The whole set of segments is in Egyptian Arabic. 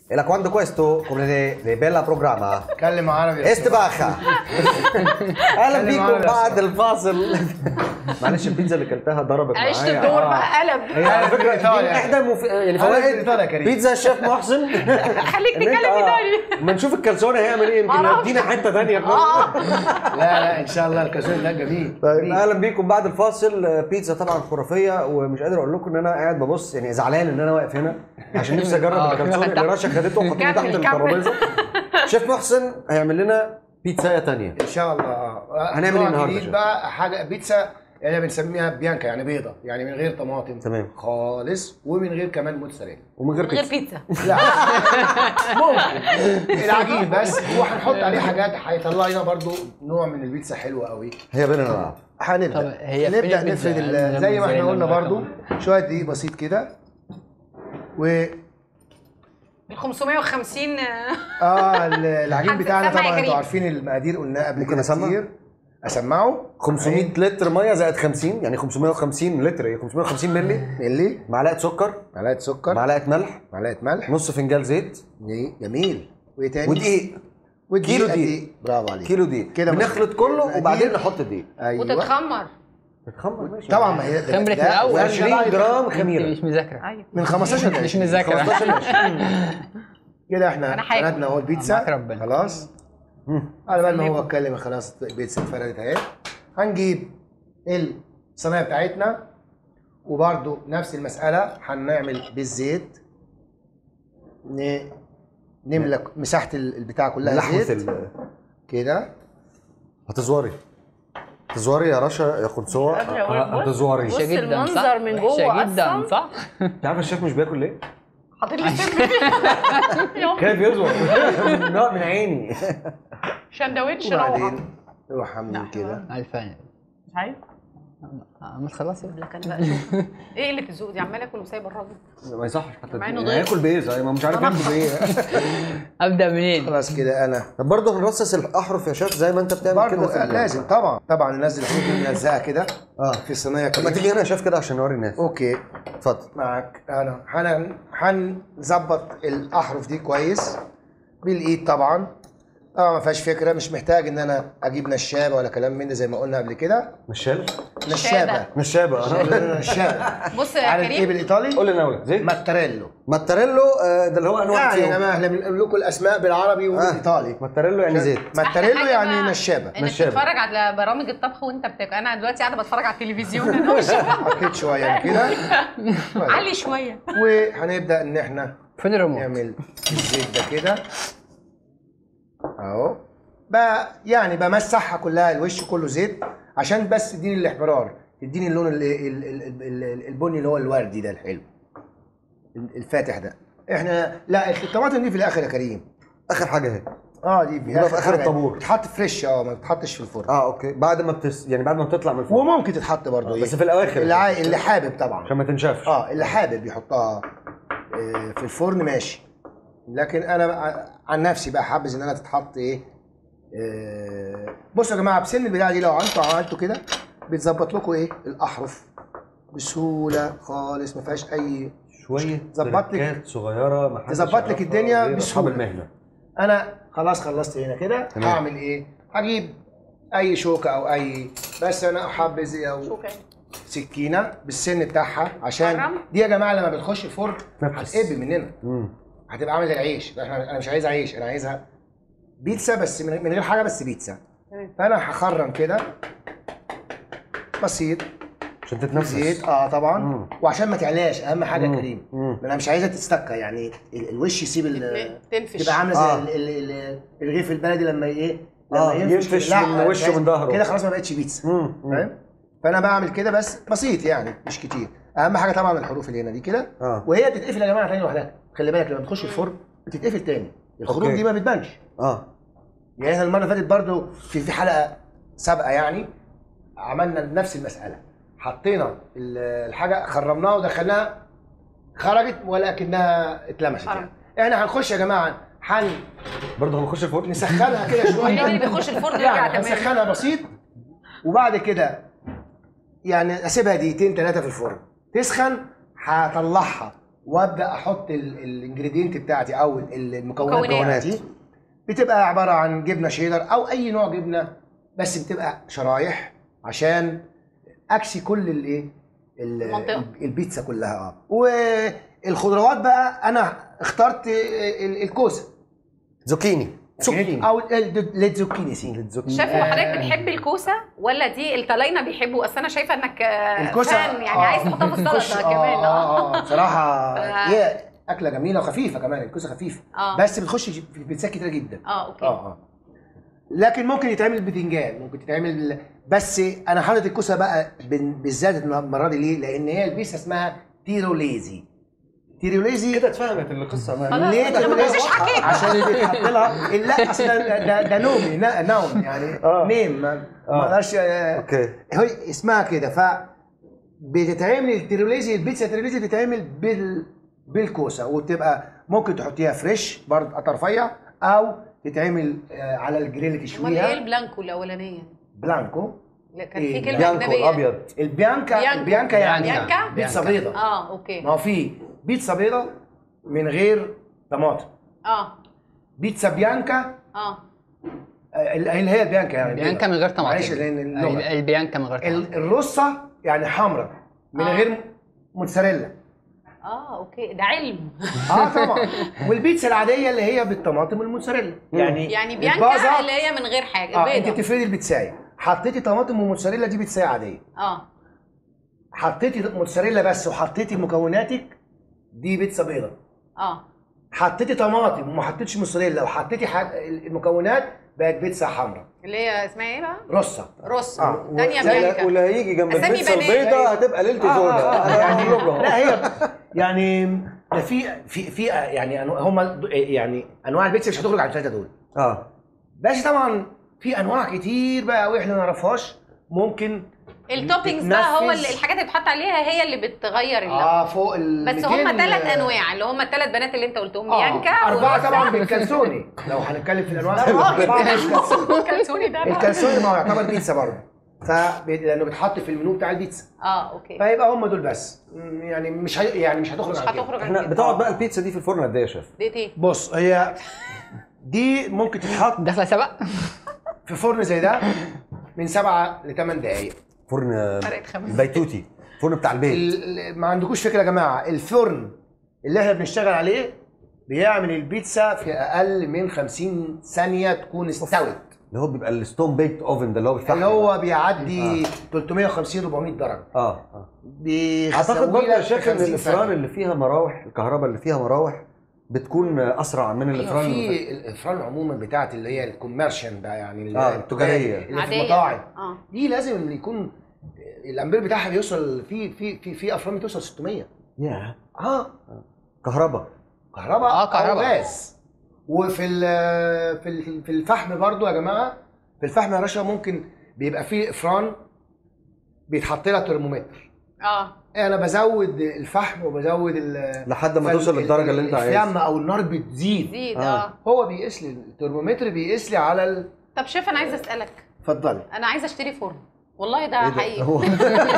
E la quando questo, come de, de bella programma, اتكلم عربي يا أستاذ. استباخة اهلا اتكلم بيكم عربي بعد يا الفاصل معلش البيتزا اللي كلتها ضربت معايا عشت الدور آه. بقى قلب هي على فكره إيطاليا. دي احدى المف... يعني أنا فوائد في إيطاليا يا كريم. بيتزا الشيف محسن خليك إن أنت- تتكلم آه، ايطالي ما نشوف الكالسونه هيعمل ايه يمكن معرفش. يدينا حته ثانيه اه لا لا ان شاء الله الكازون ده جميل طيب جميل. اهلا بيكم بعد الفاصل آه، بيتزا طبعا خرافيه ومش قادر اقول لكم ان انا قاعد ببص يعني زعلان ان انا واقف هنا عشان نفسي اجرب آه، الكالسون في اللي واحد رشا خدته وحطيته كمل، تحت كمل. الترابيزه شيف محسن هيعمل لنا بيتزايه ثانيه ان شاء الله اه هنعمل نوع إيه النهاردة جديد شيف؟ بقى حاجه بيتزا اللي بنسميها بيانكا يعني بيضه يعني من غير طماطم تمام. خالص ومن غير كمان موتزاريلا ومن غير غير بيتزا بيتزا لا ممكن العجين بس وهنحط عليه حاجات هيطلع لنا برضو نوع من البيتزا حلوه قوي هي بينا نلعب طب هنبدا هي فين نبدا البيتزا؟ نفرد ال- أنا زي ما احنا زي قلنا لما برضو كمان. شويه دقيق بسيط كده و ال 550 اه ال- العجين حد بتاعنا سمع يا طبعا كريم. انتوا عارفين المقادير قلناها قبل ممكن كده أسمع؟ كتير اسمعه 500 لتر ميه زائد 50 يعني 550 لتر ايه 550 مللي ملي معلقه سكر معلقه سكر معلقه ملح معلقه ملح نص فنجان زيت جميل وايه تاني ودقيق ودقيق كيلو قد دقيق. إيه؟ برافو عليك كيلو دقيق كده بنخلط كله المقادير. وبعدين نحط الدقيق ايوه وتتخمر بتخمر ماشي طبعا ما هي ده- خمرت ده- الأول. ده 20 بعد- جرام انت خميره مش مذاكره ايوه من 15 ل مش 20 مذاكره 15 ماشي كده احنا أنا هاكل. فردنا اهو البيتزا معاك ربنا. خلاص على بال ما هو اتكلم خلاص البيتزا اتفردت اهي هنجيب الصينيه بتاعتنا وبرده نفس المساله هنعمل بالزيت ن... نملى مساحه ال- البتاع كلها لحمه زيت ال كده هتزوري تزوري يا رشا يا خنسوة قادرة أقول. بص. هتزوري بص وحشه جدا المنظر صح؟ من وحشة جوه جدا أصلاً. صح؟ انت عارف الشيف مش بياكل ليه؟ حاطط لي سم يلا. خايف يزور لا من عيني سندوتش روعه وبعدين نروح عاملين كده الفان مش عارف ما تخلصي لك انا بقى اشوف ايه قله الذوق دي عمال اكل وسايب الراجل ما يصحش حتى مع إنه يعني ضيف. هياكل بايه زي ما مش عارف ياكل بايه ابدا منين؟ خلاص كده انا طب برضه هنرصص الاحرف يا شيف زي ما انت بتعمل برضه كده في ال- لازم طبعا طبعا ننزل الحروف دي نلزقها كده اه في الصينيه طب ما كده تيجي هنا يا شيف كده عشان نوري الناس اوكي اتفضل معاك انا هن- هنظبط الاحرف دي كويس بالايد طبعا اه ما فيهاش فكره مش محتاج ان انا اجيب نشابه ولا كلام من ده زي ما قلنا قبل كده مشال نشابه نشابه انا نشابه بص يا عارف ايه كريم بالايطالي قول لي ناوي زيت ماتاريلو ماتاريلو آه، ده اللي هو انواع يعني يا فيهم جماعه احنا بنقول لكم الاسماء بالعربي وبالايطالي ماتاريلو يعني زيت ماتاريلو أحلى حاجة يعني بقى نشابه انك نشابة. تتفرج على برامج الطبخ وانت بتاكل انا دلوقتي قاعده بتفرج على التلفزيون انا مش حطيت شويه كده علي شويه وهنبدا ان احنا فين الريموت؟ نعمل الزيت ده كده اهو بقى يعني بمسحها كلها الوش كله زيت عشان بس تديني الاحمرار تديني اللون ال- ال- ال- ال- البني اللي هو الوردي ده الحلو الفاتح ده احنا لا الطماطم دي في الاخر يا كريم اخر حاجه اهي اه دي في يبقى في آخر حاجة. الطابور. تتحط فريش اه ما تتحطش في الفرن اه اوكي بعد ما بتس يعني بعد ما بتطلع من الفرن وممكن تتحط برضه بس في الأواخر. اللي, عاي... اللي حابب طبعا عشان ما تنشفش اه اللي حابب يحطها آه، في الفرن ماشي لكن انا بقى عن نفسي بقى حابذ ان انا تتحط ايه آه، بصوا يا جماعه بسن البتاعه دي لو انتوا عملتوا كده بتظبط لكم ايه الاحرف بسهوله خالص ما فيهاش اي شويه ظبط لك- تركات صغيره ما حدش تظبط لك يعرفها الدنيا غير اصحاب بسهولة. المهنه انا خلاص خلصت هنا كده تمام. هعمل ايه هجيب اي شوكه او اي بس انا حابذ او شكرا سكينه بالسن بتاعها عشان حرام. دي يا جماعه لما بتخش الفرن نفس. هتقب مننا امم هتبقى عامله زي العيش احنا انا مش عايزها عيش انا عايزها بيتزا بس من من غير حاجه بس بيتزا تمام. فانا هخرم كده بسيط عشان تتنفس زيت اه طبعا مم. وعشان ما تعلاش اهم حاجه يا مم. كريم مم. انا مش عايزها تستكى يعني ال- الوش يسيب ال- تنفش تبقى عامله زي آه. ال- ال- ال- الرغيف البلدي لما ايه لما آه، ينفش لا، من وشه عايز- ومن ظهره. كده خلاص ما بقتش بيتزا مم. مم. فاهم فانا بعمل كده بس بسيط يعني مش كتير اهم حاجه طبعا الحروف اللي هنا دي كده اه وهي بتتقفل يا جماعه تاني لوحدها خلي بالك لما بتخش الفرن بتتقفل تاني الخروج أوكي. دي ما بتبانش اه يعني احنا المره اللي فاتت برضو في في حلقه سابقه يعني عملنا نفس المساله حطينا ال- الحاجه خرمناها ودخلناها خرجت ولكنها اتلمست حرام. يعني احنا هنخش يا جماعه هن برضه هنخش الفرن نسخنها كده الوحيد اللي شويه بيخش الفرن يرجع يعني تمام هنسخنها بسيط وبعد كده يعني اسيبها دقيقتين ثلاثه في الفرن تسخن هطلعها وابدا احط الانجريدينت بتاعتي او ال- المكونات مكونات. بتاعتي بتبقى عباره عن جبنه شيدر او اي نوع جبنه بس بتبقى شرايح عشان اكسي كل الايه ال- المنطقة. البيتزا كلها اه والخضروات بقى انا اخترت ال- الكوسه زوكيني زوكيني او ال- الزوكيني سي شايف هو حضرتك بتحب الكوسه ولا دي الطلاينه بيحبوا اصل انا شايفه انك آه، الكوسه فان يعني عايز تحطها في الكوسة- السلطه كمان اه اه اه بصراحه آه. هي اكله جميله وخفيفه كمان الكوسه خفيفه اه بس بتخش في بيتزات كتير جدا اه اوكي اه اه لكن ممكن يتعمل بتنجان ممكن تتعمل بس انا حاطط الكوسه بقى بال- بالذات المره دي ليه؟ لان هي البيسه اسمها تيروليزي تيروليزي كده اتفهمت القصه خلاص. ما ليه أنا ما تيروليزي؟ كنتش حكيت. عشان بيتحط لها لا اصل ده ده, ده نومي نا- نوم يعني آه. نيم ما ما آه. اقدرش آه، اوكي هي اسمها كده ف بتتعمل التيروليزي البيتزا التيروليزي بتتعمل بال بالكوسه وتبقى ممكن تحطيها فريش برضه قطع رفيع او تتعمل آه، على الجريل امال ايه تشويها البلانكو الاولانيه بلانكو لا كان إيه، في كلمه بيانكو اجنبيه الابيض البيانكا بيانكو. البيانكا يعني بيانكا؟ بيتزا بيضه اه اوكي ما هو في بيتزا بيضه من غير طماطم اه بيتزا بيانكا اه آه، اللي هي البيانكا يعني بيانكا من غير طماطم معلش لان اللغه ال- البيانكا من غير طماطم ال- الرصه يعني حمراء من آه. غير موتزاريلا اه اوكي ده علم اه طبعا والبيتزا العاديه اللي هي بالطماطم والموتزاريلا يعني يعني البازا- بيانكا اللي هي من غير حاجه اه انت بيضه بتفردي البيتزايه حطيتي طماطم وموتزاريلا دي بيتزايه عاديه اه حطيتي موتزاريلا بس وحطيتي مكوناتك دي بيتزا بيضه اه حطيتي طماطم وما حطيتش موتزاريلا وحطيتي ح- المكونات بقت بيتزا حمراء اللي هي اسمها ايه بقى؟ رصه روس آه. تانية ولا- بيانكا واللي هيجي جنب أسامي البيتزا بنات. البيضاء هتبقى ليلته آه، سوداء آه، أنا يعني هقول لهم. لا هي يعني ده في في في يعني أنواع- هم يعني انواع البيتزا مش هتخرج عن الثلاثه دول اه بس طبعا في انواع كتير بقى واحنا ما نعرفهاش ممكن التوبينجز بقى هو بتنفذ. اللي الحاجات اللي بتحط عليها هي اللي بتغير اللون اه فوق ال بس 200 هم ثلاث انواع اللي هم الثلاث بنات اللي انت قلتهم آه، بيانكا اربعه وروسا. طبعا بالكالسوني لو هنتكلم في الانواع اربعه بالكالسوني كالسوني ده بقى. الكالسوني ما هو يعتبر بيتزا برضه ف لانه بيتحط في المنيو بتاع البيتزا اه اوكي فيبقى هم دول بس م، يعني مش هي يعني مش هتخرج مش عن كده. هتخرج عن احنا كده. بتقعد بقى البيتزا دي في الفرن قد ايه يا شيف؟ ديت ايه؟ بص هي دي ممكن تتحط داخله سبق في فرن زي ده من سبعة لثمان دقايق فرن فرقت خمس البيتوتي فرن بتاع البيت ال- ال- ما عندكوش فكره يا جماعه الفرن اللي احنا بنشتغل عليه بيعمل البيتزا في اقل من 50 ثانيه تكون استوت اللي هو بيبقى الستون بيكت اوفن ده اللي هو بالفحم اللي هو بيعدي 350 400 درجه اه اه بيخسوي اعتقد برضه يا لك شيف ان 50 الافران ثانية. اللي فيها مراوح الكهرباء اللي فيها مراوح بتكون اسرع من ايوه الافران في الافران عموما بتاعت اللي هي الكوميرشن ده يعني اللي آه، هي التجارية. اللي في عادية. المطاعم اه دي لازم إن يكون الامبير بتاعها بيوصل في في في في افران بتوصل 600 يا اه كهرباء كهرباء آه، كهرباء. او غاز وفي ال- في ال- في الفحم برضو يا جماعه في الفحم يا باشا ممكن بيبقى فيه افران بيتحط لها ترمومتر اه انا بزود الفحم وبزود ال لحد ما فال- توصل للدرجه اللي انت عايزها الفلامه او النار بتزيد زيد آه. اه هو بيقيس لي الترمومتر بيقيس لي على ال... طب شيف انا عايزه اسالك اتفضلي انا عايزه اشتري فرن والله ده إيه ده؟ حقيقي هو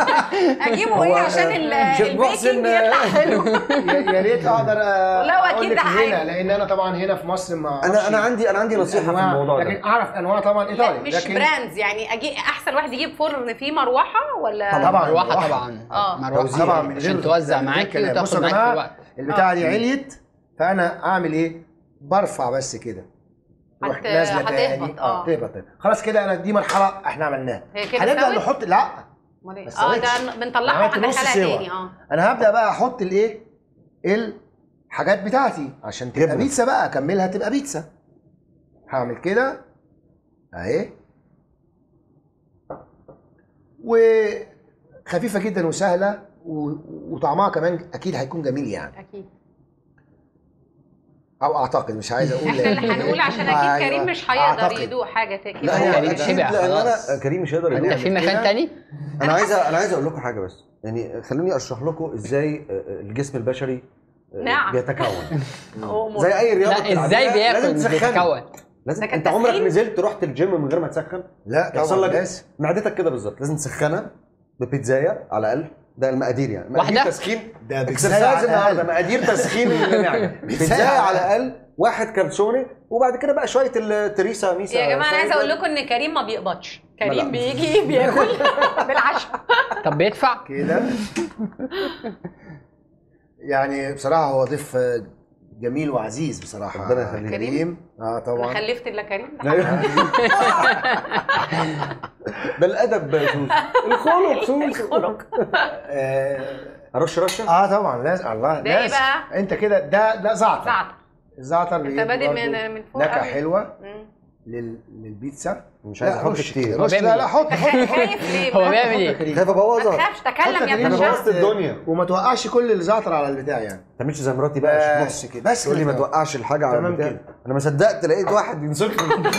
اجيبه هو، ايه عشان آه، ال- شيف محسن، البيكنج يطلع حلو يا يا ريت اقدر أ- والله وأكيد اقول لك ده حقيقي. هنا لان انا طبعا هنا في مصر ما انا انا عندي انا عندي نصيحه في الأنواع، الموضوع لكن ده اعرف انواع طبعا لا ايطالي مش لكن براندز يعني اجي احسن واحد يجيب فرن فيه مروحه ولا طبعا مروحه مروحة. طبعا آه. مروحه توزيع. طبعا من عشان غير- توزع من غير معاكي كلام. بصوا وتاخد يا معاكي جماعة، وقت البتاعه دي عليت فانا اعمل ايه؟ برفع بس كده روح هت- نازله هتهبط، تاني آه. اه تهبط تاني. خلاص كده انا دي مرحله احنا عملناها هي كده هنبدا استوت؟ نحط لا أمال إيه؟ بس اه سويتش. ده بنطلعها عملت نص وهندخلها سوا. تاني اه انا هبدا بقى احط الايه؟ الحاجات بتاعتي عشان تبقى جبنة. بيتزا بقى اكملها تبقى بيتزا هعمل كده اهي وخفيفه جدا وسهله و... وطعمها كمان اكيد هيكون جميل يعني اكيد او اعتقد مش عايز اقول احنا اللي هنقول عشان اكيد أيوة. كريم مش هيقدر أعتقد. يدوق حاجه تاني لا هو هو كريم اكيد شبع لان خلاص. انا كريم مش هيقدر يدوق ده في مكان كده. تاني انا عايز انا عايز اقول لكم حاجه بس يعني خلوني اشرح لكم ازاي الجسم البشري نعم. بيتكون أمور. زي اي رياضه لا ازاي بتلعبيها، لازم بياكل تسخني. بيتكون لازم ده كان انت عمرك تسخين؟ نزلت رحت الجيم من غير ما تسخن لا يحصل طبعا لك لازم معدتك كده بالظبط لازم تسخنها ببيتزايه على الاقل ده المقادير يعني مقادير واحدة؟ تسخين ده بيتزاي اكسرسايز على النهارده الأقل. مقادير تسخين المعده بيتزاي على على الاقل واحد كالسوني وبعد كده بقى شويه التريسا ميسا يا جماعه انا عايزه اقول شوية- لكم ان كريم ما بيقبضش لا. كريم بيجي بياكل بالعشاء طب بيدفع كده يعني بصراحه هو ضيف جميل وعزيز بصراحه ربنا يخليك. كريم اه انا طبعا خلفت الا كريم ده الادب يا سوسو الخلق سوسو الخلق آه, ارش رشه اه طبعا لازم الله ده ايه لازم. بقى؟ انت كده ده ده زعتر زعتر الزعتر انت بيدي بادئ برضو من من فوق نكهه قوي. حلوه مم. لل... للبيتزا مش عايز لا، احط رش كتير كده، هو رش بيعمل لا إيه؟ لا حط حط خايف ليه؟ هو ما بيعمل ايه؟ خايف ابوظها تخافش تكلم يا حط ابن كريم انا الشمس بوظت الدنيا وما توقعش كل الزعتر على البتاع يعني ما تعملش زي مراتي بقى يا بس شيخ كده، بس تقول لي ما كده. توقعش الحاجه على تمام البتاع كده. انا ما صدقت لقيت واحد ينصفني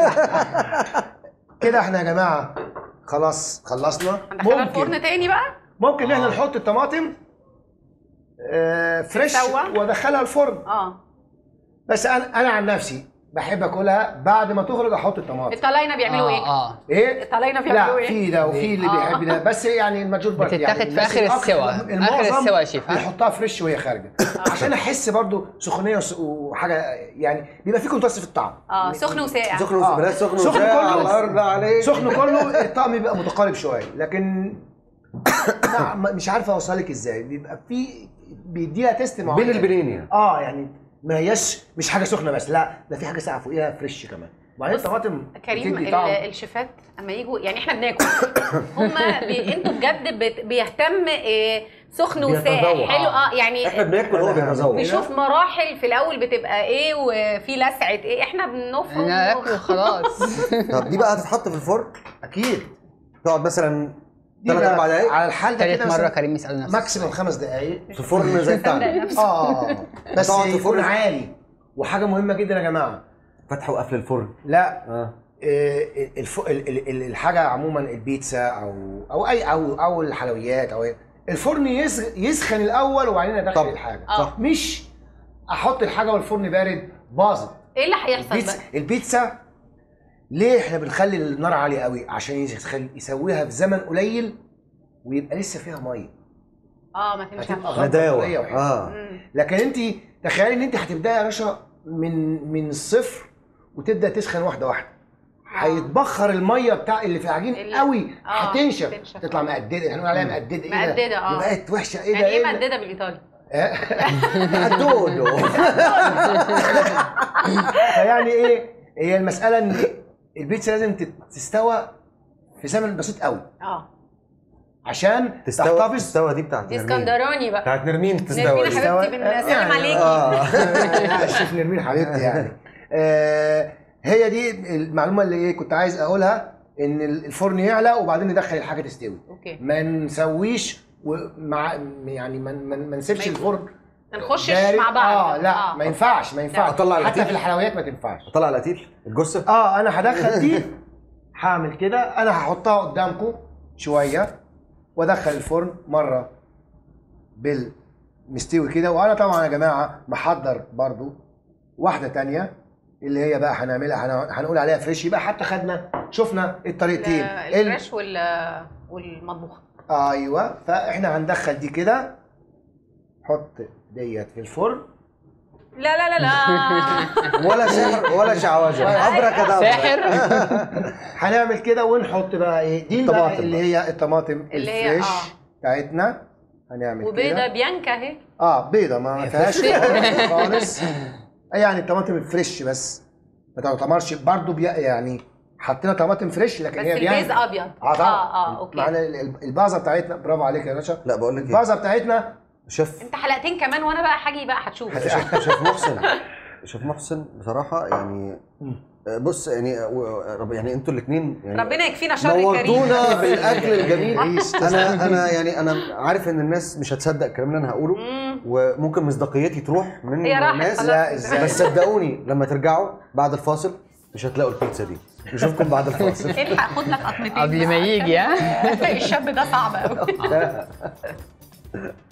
كده احنا يا جماعه خلاص خلصنا هندخلها الفرن تاني بقى ممكن ان احنا نحط الطماطم آه فريش تتسوى. وادخلها الفرن اه بس انا انا عن نفسي بحب اكلها بعد ما تخرج احط الطماطم الطلاينه بيعملوا ايه؟ اه ايه الطلاينه بيعملوا لا ايه؟ في ده وفي اللي آه. بيحب ده بس يعني الماجور بارت بتتاخد يعني في الناس آخر الأكتر- السوا. المعظم آخر السوا يا شيف، ها؟ بيحطها فريش وهي خارجه عشان احس برضو سخونيه وس- وحاجه يعني بيبقى في كونتراست في الطعم اه سخن وساقع سخن آه. بلاش سخن سخن وساقع كله. على الارض عليك سخن كله الطعم بيبقى متقارب شويه لكن لا، ما- مش عارف اوصلك ازاي بيبقى في بيديها تيست معين بين البنين يعني اه يعني ما هياش مش حاجه سخنه بس لا ده في حاجه ساقعه فوقيها فريش كمان وبعدين الطماطم كريم بتدي ال- طعم. الشيفات اما يجوا يعني احنا بناكل هما بي... انتوا بجد بت... بيهتم إيه سخن وساقع بيتذوق. حلو اه يعني احنا بناكل هو بيتذوق بيشوف مراحل في الاول بتبقى ايه وفي لسعه ايه احنا بنفرم انا ونخ- اكل خلاص طب دي بقى هتتحط في الفرن اكيد تقعد مثلا دي ثلاث بقى اربع دقايق على الحال ده تالت كده مره مثلا كريم يسال نفسه ماكسيموم خمس دقايق في فرن زي بتاعنا نفسه. اه بس تقعد في يكون فرن. عالي وحاجه مهمه جدا يا جماعه فتح وقفل الفرن لا اه آه، الف... ال- ال- ال- الحاجه عموما البيتزا او او اي او او الحلويات او الفرن يسخ... يسخن الاول وبعدين ادخل طبعا. الحاجه آه. صح. مش احط الحاجه والفرن بارد باظت ايه اللي هيحصل البيتزا بقى؟ البيتزا ليه احنا بنخلي النار عاليه قوي عشان يسخن يسويها في زمن قليل ويبقى لسه فيها ميه اه ما هتبقى تنفعش غلطة نداوة طرية وحلوة. اه مم. لكن انت تخيلي ان انت هتبداي يا باشا من من الصفر وتبدا تسخن واحده واحده هيتبخر الميه بتاع اللي في العجين ال- قوي آه، هتنشف تنشف. تطلع مقدده احنا بنقول عليها مقدده ايه ده؟ مقددة، اه. بقت وحشه ايه ده يعني ايه ده؟ مقدده بالايطالي؟ دودو فيعني ايه هي المساله ان البيتزا لازم تت- تستوى في زمن بسيط قوي اه عشان تستوى تحتفظ تستوى دي بتاعت دي نرمين اسكندراني بقى بتاعت نرمين نرمين تستوى يا دي. حبيبتي استوى- بنسلم يعني- عليكي اه الشيف نرمين حبيبتي يعني آه هي دي المعلومه اللي ايه كنت عايز اقولها ان الفرن يعلى وبعدين ندخل الحاجه تستوي اوكي ما نسويش ومع يعني ما ما ما نسيبش ما الفرن ما نخشش بارد. مع بعض اه لا ما ينفعش ما ينفعش أطلع حتى القتيل؟ في الحلويات ما تنفعش طلع القتيل الجثه اه انا هدخل دي هعمل كده انا هحطها قدامكم شويه وادخل الفرن مره بالمستوي كده وانا طبعا يا جماعه محضر برضو واحده تانية اللي هي بقى هنعملها هن- هنقول عليها فريش يبقى حتى خدنا شفنا الطريقتين ال- الفريش وال والمطبوخه ايوه فاحنا هندخل دي كده حط ديت في الفرن لا لا لا لا ولا سحر ولا شعوذه ابرا كدابرا ساحر هنعمل كده ونحط بقى ايه دي بقى طماطم اللي بقى. هي الطماطم اللي هي- الفريش آه. بتاعتنا هنعمل وبيضه كده بيانكا اهي اه بيضه ما هي فيهاش فريش. خالص خالص يعني الطماطم الفريش بس ما تعتبرش برضه بي يعني حطينا طماطم فريش لكن بس هي البيز بيانكا. ابيض اه طبعا اه اه اوكي معانا ال- ال- البازه بتاعتنا برافو عليك يا باشا لا بقول لك ايه البازه بتاعتنا شيف انت حلقتين كمان وانا بقى هاجي بقى هتشوف شيف شيف محسن شيف محسن بصراحه يعني بص يعني رب- يعني انتوا الاثنين يعني ربنا يكفينا شر كريم نورتونا بالاكل الجميل عيش. انا انا يعني انا عارف ان الناس مش هتصدق الكلام اللي انا هقوله مم. وممكن مصداقيتي تروح من هي راحت الناس خلاص. لا ازاي بس صدقوني لما ترجعوا بعد الفاصل مش هتلاقوا البيتزا دي نشوفكم بعد الفاصل الحق خد لك قطمتين قبل ما بقى. يجي ها الشاب ده صعب قوي